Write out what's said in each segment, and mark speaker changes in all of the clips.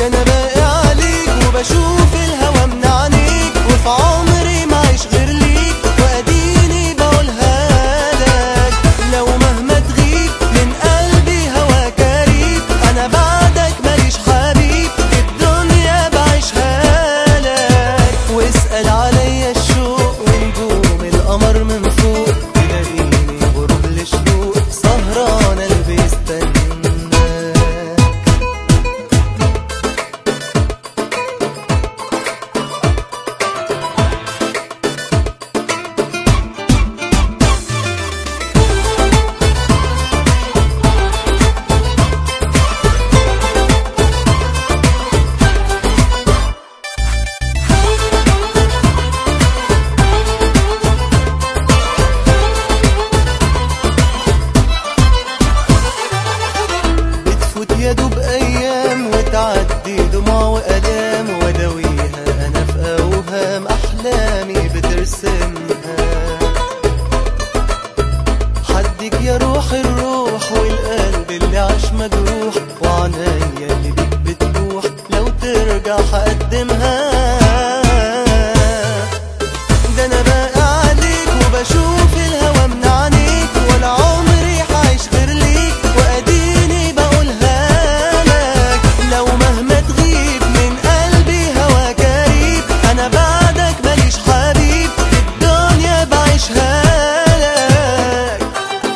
Speaker 1: ده انا باقي عليك وبشوف الهوى من عينيك وفي عمري ما عيش غير ليك واديني بقولها لك لو مهما تغيب من قلبي هوا كريم انا بعدك ماليش حبيب الدنيا بعيشها لك واسأل عليا الشوق ونجوم القمر من فوق تلاقيني غروب الشروق سهران قلبي يستناك بتفوت يا دوب ايام وتعدي دموع والام وداويها انا في اوهام احلامي بترسمها حدك يا روح الروح والقلب اللي عاش مجروح وعنايا اللي بيك بتبوح لو ترجع هقدمها ده انا باقي عليك وبشوف الهوى من عينيك ولا عمري هعيش غير ليك واديني بقولها لك لو مهما تغيب من قلبي هوا كريم انا بعدك ماليش حبيب الدنيا بعيشها لك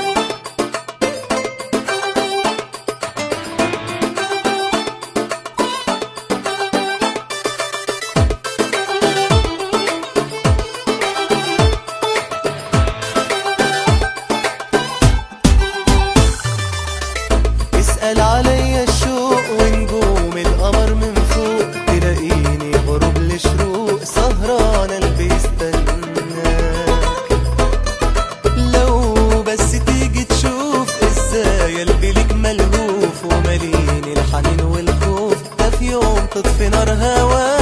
Speaker 1: اسأل عليا الشوق ونجوم القمر من فوق تلاقيني غروب الشروق سهران قلبي يستناك لو بس تيجي تشوف ازاي قلبي ليك ملهوف ومليني الحنين والخوف ده في يوم تطفي نار هواك